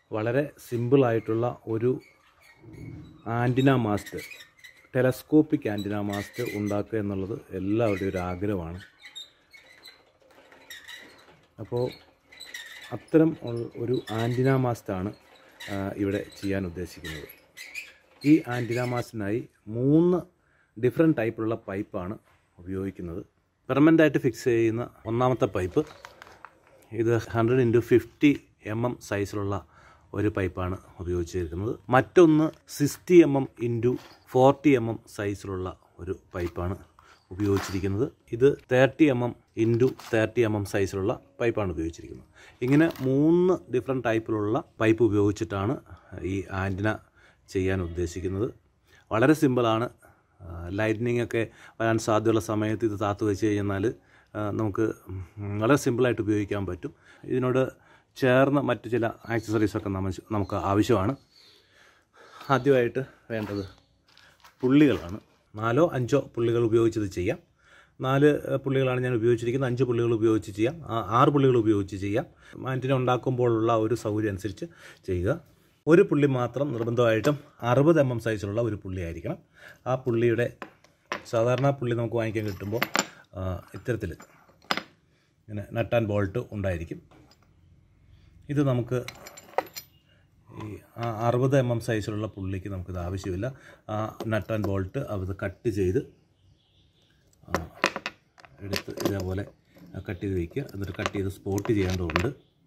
വളരെ സിമ്പിളായിട്ടുള്ള ഒരു antenna mast telescopic antenna mast ഉണ്ടാക്കുക എന്നുള്ളത് എല്ലാവരുടെയും ഒരു ആഗ്രഹമാണ് അപ്പോൾ അത്തരം ഉൾ- ഒരു ആൻറ്റിന മാസ്റ്റാണ് ആ, ഇവിടെ ചെയ്യാൻ ഉദ്ദേശിക്കുന്നത് ഈ ആൻറ്റിന മാസ്റ്റിനായി മൂന്ന് ഡിഫറെൻറ്റ് ടൈപ്പിലുള്ള പൈപ്പാണ് ഉപയോഗിക്കുന്നത് പെർമനൻ്റ് ആയിട്ട് ഫിക്സ് ചെയ്യുന്ന ഒന്നാമത്തെ പൈപ്പ് ഇത് hundred into fifty M M സൈസിലുള്ള ഒരു പൈപ്പാണ് ഉപയോഗിച്ചിരിക്കുന്നത് മറ്റൊന്ന് sixty M M into forty M M സൈസിലുള്ള ഒരു പൈപ്പാണ് ഉപയോഗിച്ചിരിക്കുന്നത് ഇത് thirty M M into thirty M M സൈസിലുള്ള പൈപ്പാണ് ഉപയോഗിച്ചിരിക്കുന്നത് ഇങ്ങനെ മൂന്ന് ഡിഫറെൻറ്റ് ടൈപ്പിലുള്ള പൈപ്പ് ഉപയോഗിച്ചിട്ടാണ് ഈ ആൻറ്റിന ചെയ്യാൻ ഉദ്ദേശിക്കുന്നത് വളരെ സിമ്പിളാണ് ലൈറ്റ്നിങ് ഒക്കെ വരാൻ സാധ്യതയുള്ള സമയത്ത് ഇത് താത്തു വെച്ച് കഴിഞ്ഞാൽ ആ, നമുക്ക് ഉം, വളരെ സിമ്പിളായിട്ട് ഉപയോഗിക്കാൻ പറ്റും ഇതിനോട് ചേർന്ന മറ്റു ചില ആക്സസറീസൊക്കെ നമ്മ നമുക്ക് ആവശ്യമാണ് ആദ്യമായിട്ട് വേണ്ടത് പുള്ളികളാണ് നാലോ അഞ്ചോ പുള്ളികൾ ഉപയോഗിച്ച് ഇത് ചെയ്യാം നാല് ഏഹ്, പുള്ളികളാണ് ഞാൻ ഉപയോഗിച്ചിരിക്കുന്നത് അഞ്ച് പുള്ളികൾ ഉപയോഗിച്ച് ചെയ്യാം ആ- ആറ് പുള്ളികൾ ഉപയോഗിച്ച് ചെയ്യാം ആൻറ്റിന ഉണ്ടാക്കുമ്പോഴുള്ള ഒരു സൗകര്യം അനുസരിച്ച് ചെയ്യുക ഒരു പുള്ളി മാത്രം നിർബന്ധമായിട്ടും അറുപത് എം എം സൈസിലുള്ള ഒരു പുള്ളി ആയിരിക്കണം ആ പുള്ളിയുടെ സാധാരണ പുള്ളി നമുക്ക് വാങ്ങിക്കാൻ കിട്ടുമ്പോൾ ഇത്തരത്തിൽ ഇങ്ങനെ നട്ട് ആൻഡ് ബോൾട്ട് ഉണ്ടായിരിക്കും ഇത് നമുക്ക് ഈ ആ അറുപത് എം എം സൈസിലുള്ള പുള്ളിക്ക് നമുക്കിത് ആവശ്യമില്ല ആ നട്ട് ആൻഡ് ബോൾട്ട് അത് കട്ട് ചെയ്ത് ആ, എടുത്ത് ഇതേപോലെ കട്ട് ചെയ്ത് വയ്ക്കുക എന്നിട്ട് കട്ട് ചെയ്ത് സ്പോട്ട് ചെയ്യേണ്ടതുണ്ട്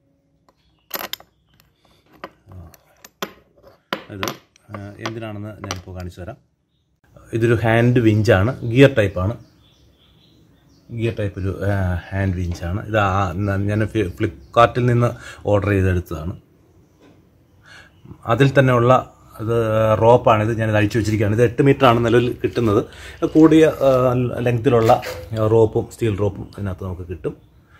ആ, ഇത് ആ, എന്തിനാണെന്ന് ഞാനിപ്പോൾ കാണിച്ചു തരാം ഇതൊരു ഹാൻഡ് വിഞ്ചാണ് ഗിയർ ടൈപ്പാണ് ഗിയർ ടൈപ്പ് ഒരു ഹാൻഡ് വിഞ്ചാണ് ഇത് ആ- ന- ഞാൻ ഫ്ലി- ഫ്ലിപ്കാർട്ടിൽ നിന്ന് ഓർഡർ ചെയ്തെടുത്തതാണ് അതിൽ തന്നെയുള്ള ഇത് റോപ്പാണ് ഇത് ഞാനിത് അഴിച്ചു വെച്ചിരിക്കുകയാണ് ഇത് എട്ട് മീറ്ററാണ് നിലവിൽ കിട്ടുന്നത് കൂടിയ ലെങ്തിലുള്ള റോപ്പും സ്റ്റീൽ റോപ്പും ഇതിനകത്ത് നമുക്ക് കിട്ടും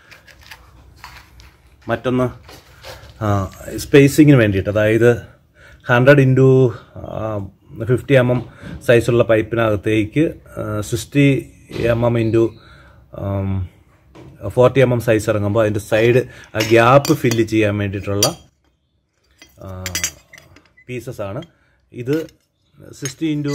മറ്റൊന്ന് സ്പേസിങ്ങിന് വേണ്ടിയിട്ട് അതായത് hundred into fifty M M സൈസുള്ള പൈപ്പിനകത്തേക്ക് sixty M M into forty M M size ഇറങ്ങുമ്പോൾ അതിൻ്റെ സൈഡ് ആ ഗ്യാപ്പ് ഫില്ല് ചെയ്യാൻ വേണ്ടിയിട്ടുള്ള പീസസ് ആണ് ഇത് sixty into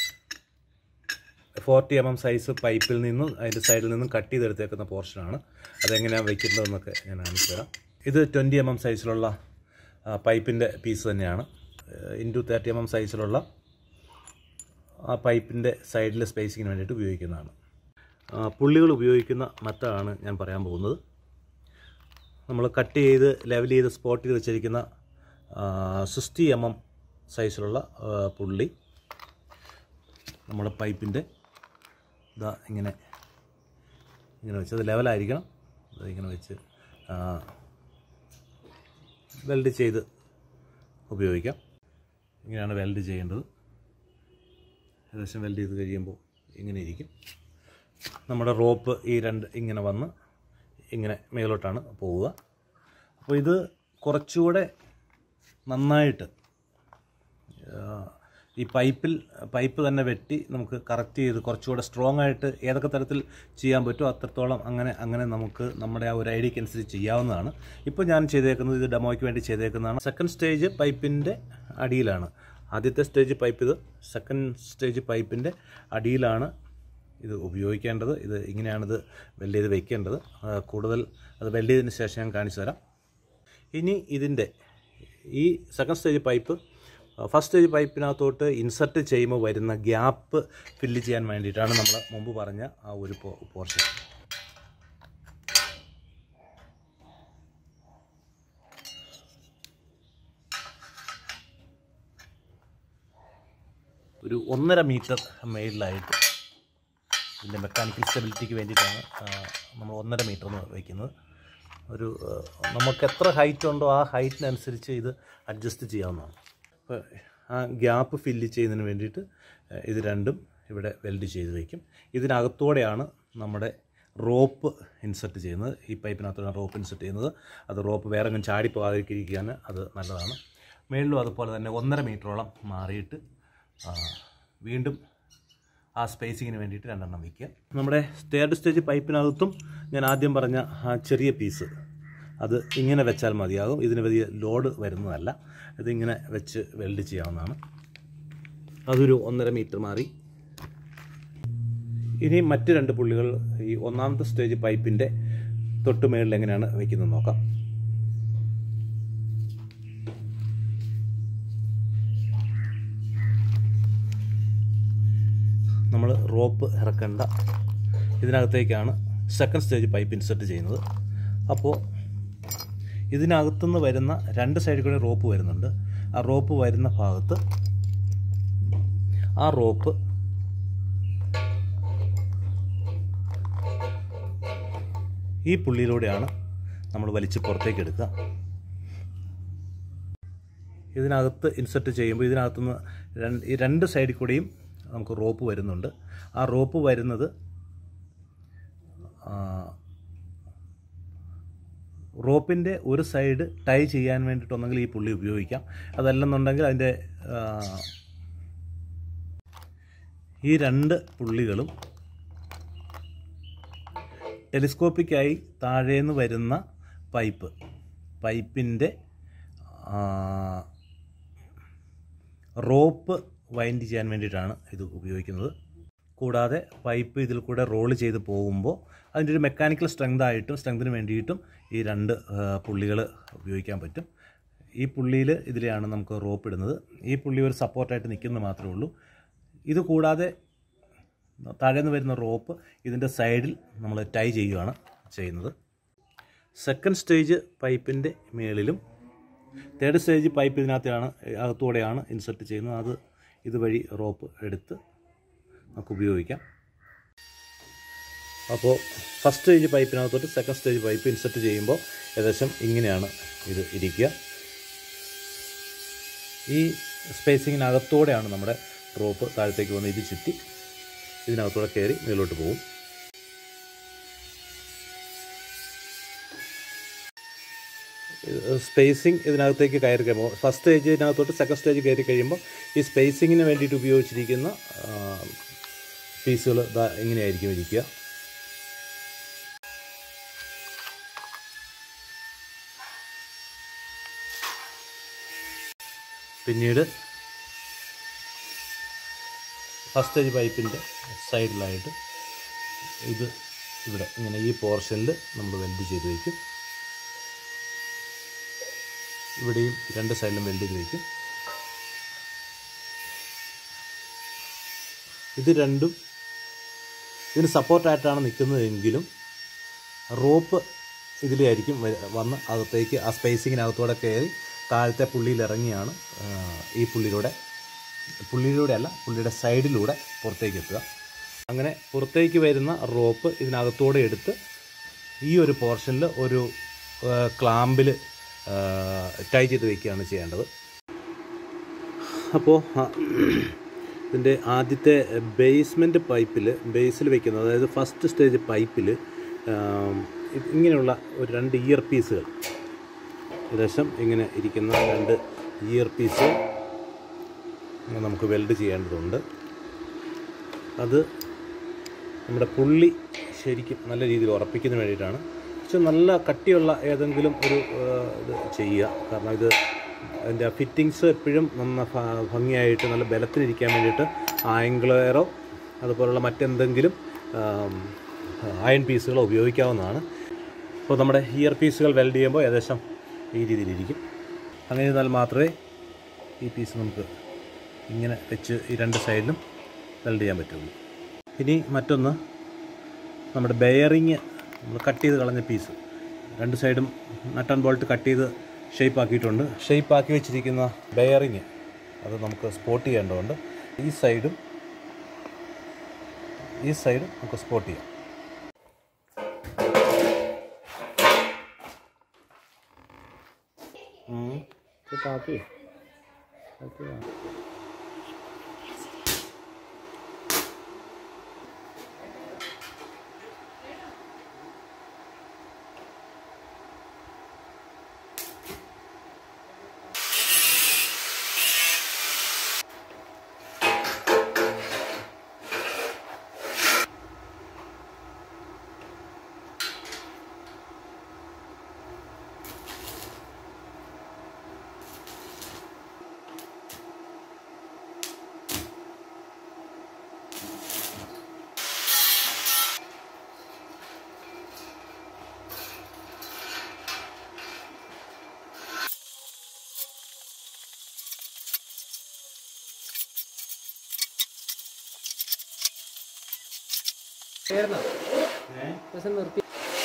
forty M M size പൈപ്പിൽ നിന്നും അതിൻ്റെ സൈഡിൽ നിന്നും കട്ട് ചെയ്തെടുത്തേക്കുന്ന പോർഷനാണ് അതെങ്ങനെയാണ് വയ്ക്കുന്നതെന്നൊക്കെ ഞാൻ കാണിച്ചു തരാം ഇത് ട്വൻറ്റി എം എം സൈസിലുള്ള പൈപ്പിൻ്റെ പീസ് തന്നെയാണ് ഇൻറ്റു തേർട്ടി എം എം സൈസിലുള്ള ആ പൈപ്പിൻ്റെ സൈഡിൽ സ്പേസിങ്ങിന് വേണ്ടിയിട്ട് ഉപയോഗിക്കുന്നതാണ് ആ, പുള്ളികൾ ഉപയോഗിക്കുന്ന മെത്തഡാണ് ഞാൻ പറയാൻ പോകുന്നത് നമ്മൾ കട്ട് ചെയ്ത് ലെവൽ ചെയ്ത് സ്പോട്ട് ചെയ്ത് വെച്ചിരിക്കുന്ന സിക്സ്റ്റി എം എം സൈസിലുള്ള ആ, പുള്ളി നമ്മുടെ പൈപ്പിൻ്റെ ഇതാ ഇങ്ങനെ ഇങ്ങനെ വെച്ച് അത് ലെവലായിരിക്കണം അത് ഇങ്ങനെ വെച്ച് വെൽഡ് ചെയ്ത് ഉപയോഗിക്കാം ഇങ്ങനെയാണ് വെൽഡ് ചെയ്യേണ്ടത് ഏകദേശം വെൽഡ് ചെയ്ത് കഴിയുമ്പോൾ ഇങ്ങനെ ഇരിക്കും നമ്മുടെ റോപ്പ് ഈ രണ്ട് ഇങ്ങനെ വന്ന് ഇങ്ങനെ മേലോട്ടാണ് പോവുക അപ്പോൾ ഇത് കുറച്ചുകൂടെ നന്നായിട്ട് ആ, ഈ പൈപ്പിൽ പൈപ്പ് തന്നെ വെട്ടി നമുക്ക് കറക്റ്റ് ചെയ്ത് കുറച്ചുകൂടെ സ്ട്രോങ് ആയിട്ട് ഏതൊക്കെ തരത്തിൽ ചെയ്യാൻ പറ്റുമോ അത്രത്തോളം അങ്ങനെ അങ്ങനെ നമുക്ക് നമ്മുടെ ആ ഒരു ഐഡിയക്ക് അനുസരിച്ച് ചെയ്യാവുന്നതാണ് ഇപ്പോൾ ഞാൻ ചെയ്തേക്കുന്നത് ഇത് ഡെമോയ്ക്ക് വേണ്ടി ചെയ്തേക്കുന്നതാണ് സെക്കൻഡ് സ്റ്റേജ് പൈപ്പിൻ്റെ അടിയിലാണ് ആദ്യത്തെ സ്റ്റേജ് പൈപ്പ് ഇത് സെക്കൻഡ് സ്റ്റേജ് പൈപ്പിൻ്റെ അടിയിലാണ് ഇത് ഉപയോഗിക്കേണ്ടത് ഇത് ഇങ്ങനെയാണിത് വെൽഡ് ചെയ്ത് വെക്കേണ്ടത് ആ, കൂടുതൽ അത് വെൽഡ് ചെയ്തതിന് ശേഷം ഞാൻ കാണിച്ചു തരാം ഇനി ഇതിൻ്റെ ഈ second stage pipe first stage പൈപ്പിനകത്തോട്ട് ഇൻസർട്ട് ചെയ്യുമ്പോൾ വരുന്ന ഗ്യാപ്പ് ഫില്ല് ചെയ്യാൻ വേണ്ടിയിട്ടാണ് നമ്മൾ മുമ്പ് പറഞ്ഞ ആ ഒരു പോർഷൻ ഒരു ഒന്നര മീറ്റർ മേളിലായിട്ട് ഇതിൻ്റെ മെക്കാനിക്കൽ സ്റ്റെബിലിറ്റിക്ക് വേണ്ടിയിട്ടാണ് ആ, നമ്മൾ ഒന്നര മീറ്റർ എന്ന് വയ്ക്കുന്നത് ഒരു ആ, നമുക്ക് എത്ര ഹൈറ്റ് ഉണ്ടോ ആ ഹൈറ്റിനനുസരിച്ച് ഇത് അഡ്ജസ്റ്റ് ചെയ്യാവുന്നതാണ് അപ്പോൾ ആ ഗ്യാപ്പ് ഫില്ല് ചെയ്യുന്നതിന് വേണ്ടിയിട്ട് ആ, ഇത് രണ്ടും ഇവിടെ വെൽഡ് ചെയ്ത് വയ്ക്കും ഇതിനകത്തോടെയാണ് നമ്മുടെ റോപ്പ് ഇൻസെർട്ട് ചെയ്യുന്നത് ഈ പൈപ്പിനകത്തോടെ റോപ്പ് ഇൻസെർട്ട് ചെയ്യുന്നത് അത് റോപ്പ് വേറെ എങ്ങും ചാടി പോകാതിരിക്കാൻ അത് നല്ലതാണ് മേളിലും അതുപോലെ തന്നെ ഒന്നര മീറ്ററോളം മാറിയിട്ട് ആ, വീണ്ടും ആ സ്പേസിങ്ങിന് വേണ്ടിയിട്ട് രണ്ടെണ്ണം വയ്ക്കുക നമ്മുടെ തേർഡ് സ്റ്റേജ് പൈപ്പിനകത്തും ഞാൻ ആദ്യം പറഞ്ഞ ആ ചെറിയ പീസ് അത് ഇങ്ങനെ വെച്ചാൽ മതിയാകും ഇതിന് വലിയ ലോഡ് വരുന്നതല്ല ഇതിങ്ങനെ വെച്ച് വെൽഡ് ചെയ്യാവുന്നതാണ് അതൊരു ഒന്നര മീറ്റർ മാറി ഇനി മറ്റ് രണ്ട് പുള്ളികൾ ഈ ഒന്നാമത്തെ സ്റ്റേജ് പൈപ്പിൻ്റെ തൊട്ട് മേളിൽ എങ്ങനെയാണ് വയ്ക്കുന്നത് നോക്കാം നമ്മൾ റോപ്പ് ഇറക്കേണ്ട ഇതിനകത്തേക്കാണ് സെക്കൻഡ് സ്റ്റേജ് പൈപ്പ് ഇൻസെർട്ട് ചെയ്യുന്നത് അപ്പോൾ ഇതിനകത്തുനിന്ന് വരുന്ന രണ്ട് സൈഡിൽ കൂടെ റോപ്പ് വരുന്നുണ്ട് ആ റോപ്പ് വരുന്ന ഭാഗത്ത് ആ റോപ്പ് ഈ പുള്ളിയിലൂടെയാണ് നമ്മൾ വലിച്ച് പുറത്തേക്ക് എടുക്കുക ഇതിനകത്ത് ഇൻസെർട്ട് ചെയ്യുമ്പോൾ ഇതിനകത്തുനിന്ന് രണ്ട് ഈ രണ്ട് സൈഡിൽ കൂടെയും നമുക്ക് റോപ്പ് വരുന്നുണ്ട് ആ റോപ്പ് വരുന്നത് റോപ്പിൻ്റെ ഒരു സൈഡ് ടൈ ചെയ്യാൻ വേണ്ടിയിട്ടൊന്നെങ്കിൽ ഈ പുള്ളി ഉപയോഗിക്കാം അതല്ലെന്നുണ്ടെങ്കിൽ അതിൻ്റെ ആ, ഈ രണ്ട് പുള്ളികളും ടെലിസ്കോപ്പിക്കായി താഴേന്ന് വരുന്ന പൈപ്പ് പൈപ്പിൻ്റെ റോപ്പ് വൈൻഡ് ചെയ്യാൻ വേണ്ടിയിട്ടാണ് ഇത് ഉപയോഗിക്കുന്നത് കൂടാതെ പൈപ്പ് ഇതിൽ കൂടെ റോൾ ചെയ്ത് പോകുമ്പോൾ അതിൻ്റെ ഒരു മെക്കാനിക്കൽ സ്ട്രെങ്ത് ആയിട്ടും സ്ട്രെങ്തിന് വേണ്ടിയിട്ടും ഈ രണ്ട് പുള്ളികൾ ഉപയോഗിക്കാൻ പറ്റും ഈ പുള്ളിയിൽ ഇതിലെയാണ് നമുക്ക് റോപ്പ് ഇടുന്നത് ഈ പുള്ളി ഒരു സപ്പോർട്ടായിട്ട് നിൽക്കുന്നത് മാത്രമേ ഉള്ളൂ ഇത് കൂടാതെ താഴേന്ന് വരുന്ന റോപ്പ് ഇതിൻ്റെ സൈഡിൽ നമ്മൾ ടൈ ചെയ്യുകയാണ് ചെയ്യുന്നത് സെക്കൻഡ് സ്റ്റേജ് പൈപ്പിൻ്റെ മേളിലും തേർഡ് സ്റ്റേജ് പൈപ്പ് ഇതിനകത്താണ് അകത്തൂടെയാണ് ഇൻസെർട്ട് ചെയ്യുന്നത് അത് ഇതുവഴി റോപ്പ് എടുത്ത് നമുക്ക് ഉപയോഗിക്കാം അപ്പോൾ ഫസ്റ്റ് സ്റ്റേജ് പൈപ്പിനകത്തോട്ട് സെക്കൻഡ് സ്റ്റേജ് പൈപ്പ് ഇൻസെർട്ട് ചെയ്യുമ്പോൾ ഏകദേശം ഇങ്ങനെയാണ് ഇത് ഇരിക്കുക ഈ സ്പേസിങ്ങിനകത്തൂടെയാണ് നമ്മുടെ റോപ്പ് താഴത്തേക്ക് വന്ന് ഇത് ചുറ്റി ഇതിനകത്തൂടെ കയറി മേലോട്ട് പോകും സ്പേസിങ് ഇതിനകത്തേക്ക് കയറി കഴിയുമ്പോൾ ഫസ്റ്റ് സ്റ്റേജിനകത്തോട്ട് സെക്കൻഡ് സ്റ്റേജ് കയറി കഴിയുമ്പോൾ ഈ സ്പേസിങ്ങിന് വേണ്ടിയിട്ട് ഉപയോഗിച്ചിരിക്കുന്ന പീസുകൾ ഇതാ ഇങ്ങനെയായിരിക്കും ഇരിക്കുക പിന്നീട് ഫസ്റ്റ് സ്റ്റേജ് പൈപ്പിൻ്റെ സൈഡിലായിട്ട് ഇത് ഇവിടെ ഇങ്ങനെ ഈ പോർഷനിൽ നമ്മൾ വെൽഡ് ചെയ്ത് വയ്ക്കും ഇവിടെയും രണ്ട് സൈഡിലും വെൽഡ് ചെയ്ത് വയ്ക്കും ഇത് രണ്ടും ഇതിന് സപ്പോർട്ടായിട്ടാണ് നിൽക്കുന്നതെങ്കിലും റോപ്പ് ഇതിലായിരിക്കും വ- വന്ന് അകത്തേക്ക് ആ സ്പേസിങ്ങിനകത്തൂടെ കയറി താഴത്തെ പുള്ളിയിൽ ഇറങ്ങിയാണ് ആ, ഈ പുള്ളിയിലൂടെ പുള്ളിയിലൂടെ അല്ല പുള്ളിയുടെ സൈഡിലൂടെ പുറത്തേക്ക് എത്തുക അങ്ങനെ പുറത്തേക്ക് വരുന്ന റോപ്പ് ഇതിനകത്തൂടെ എടുത്ത് ഈ ഒരു പോർഷനിൽ ഒരു ക്ലാമ്പിൽ ടൈ ചെയ്ത് വയ്ക്കുകയാണ് ചെയ്യേണ്ടത് അപ്പോൾ ഇതിൻ്റെ ആദ്യത്തെ ബേസ്മെൻറ്റ് പൈപ്പിൽ ബേസിൽ വെക്കുന്നത് അതായത് ഫസ്റ്റ് സ്റ്റേജ് പൈപ്പിൽ ഇങ്ങനെയുള്ള ഒരു രണ്ട് ഇയർ പീസുകൾ ഏകദേശം ഇങ്ങനെ ഇരിക്കുന്ന രണ്ട് ഇയർ പീസ് നമുക്ക് വെൽഡ് ചെയ്യേണ്ടതുണ്ട് അത് നമ്മുടെ പുള്ളി ശരിക്കും നല്ല രീതിയിൽ ഉറപ്പിക്കുന്നതിന് വേണ്ടിയിട്ടാണ് പക്ഷെ നല്ല കട്ടിയുള്ള ഏതെങ്കിലും ഒരു ആ, ഇത് ചെയ്യുക കാരണം ഇത് അതിൻ്റെ ഫിറ്റിങ്സ് എപ്പോഴും നന്ന ഭ- ഭംഗിയായിട്ട് നല്ല ബലത്തിലിരിക്കാൻ വേണ്ടിയിട്ട് ആംഗ്ലയറോ അതുപോലുള്ള മറ്റെന്തെങ്കിലും അയൺ പീസുകളോ ഉപയോഗിക്കാവുന്നതാണ് അപ്പോൾ നമ്മുടെ ഇയർ പീസുകൾ വെൽഡ് ചെയ്യുമ്പോൾ ഏകദേശം ഈ രീതിയിലിരിക്കും അങ്ങനെ ചെയ്താൽ മാത്രമേ ഈ പീസ് നമുക്ക് ഇങ്ങനെ വെച്ച് ഈ രണ്ട് സൈഡിലും വെൽഡ് ചെയ്യാൻ പറ്റുള്ളൂ ഇനി മറ്റൊന്ന് നമ്മുടെ ബെയറിങ് നമ്മൾ കട്ട് ചെയ്ത് കളഞ്ഞ പീസ് രണ്ട് സൈഡും നട്ട് ആൻഡ് ബോൾട്ട് കട്ട് ചെയ്ത് ഷേപ്പ് ആക്കിയിട്ടുണ്ട് ഷേപ്പ് ആക്കി വെച്ചിരിക്കുന്ന ബെയറിങ് അത് നമുക്ക് സ്പോട്ട് ചെയ്യേണ്ടതുണ്ട് ഈ സൈഡും ഈ സൈഡും നമുക്ക് സ്പോട്ട് ചെയ്യാം ഉം. ഇത് താത്തി. താത്തിയാ. ചേർന്നോ ബസ് നിർത്തി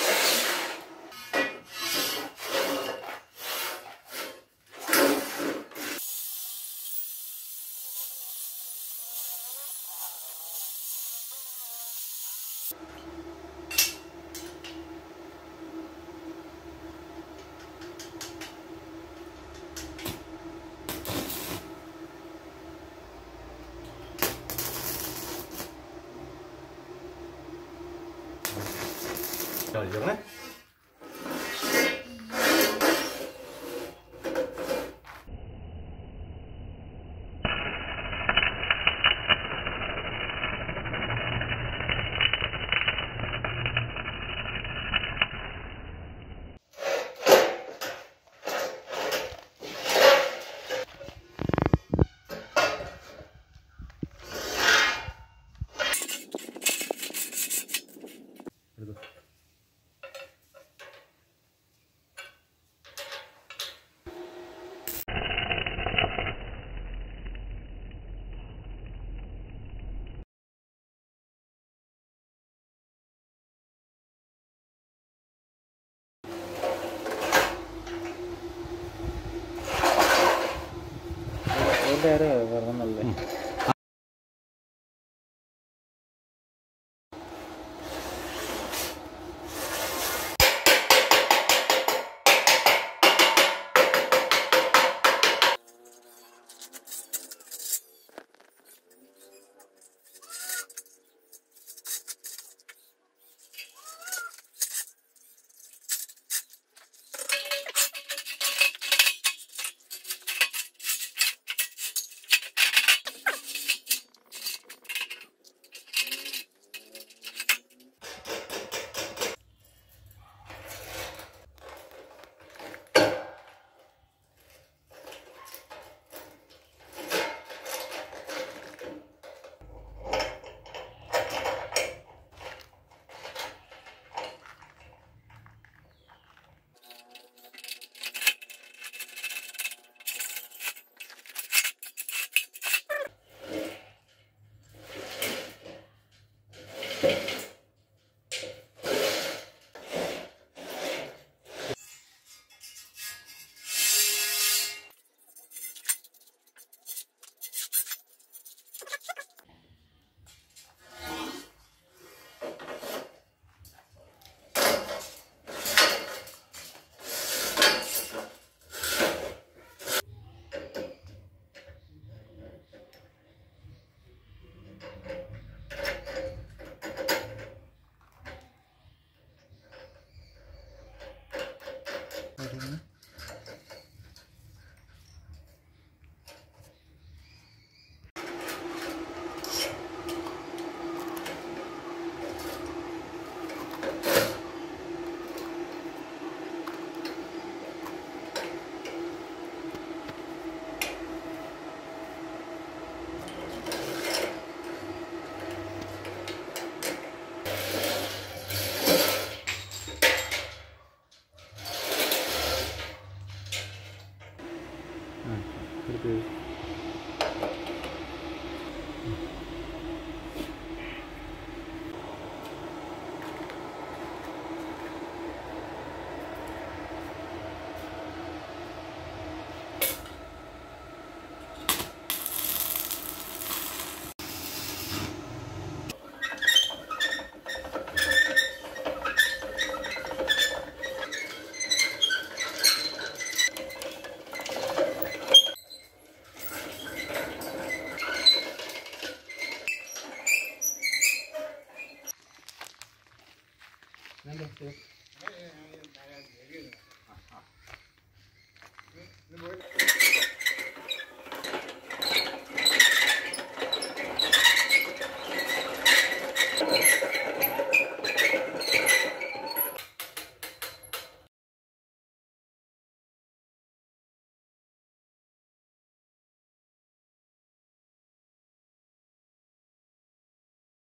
കളിച്ചോളേ എടുത്തോ വേറെ പറഞ്ഞല്ലേ എടുത്ത് നല്ല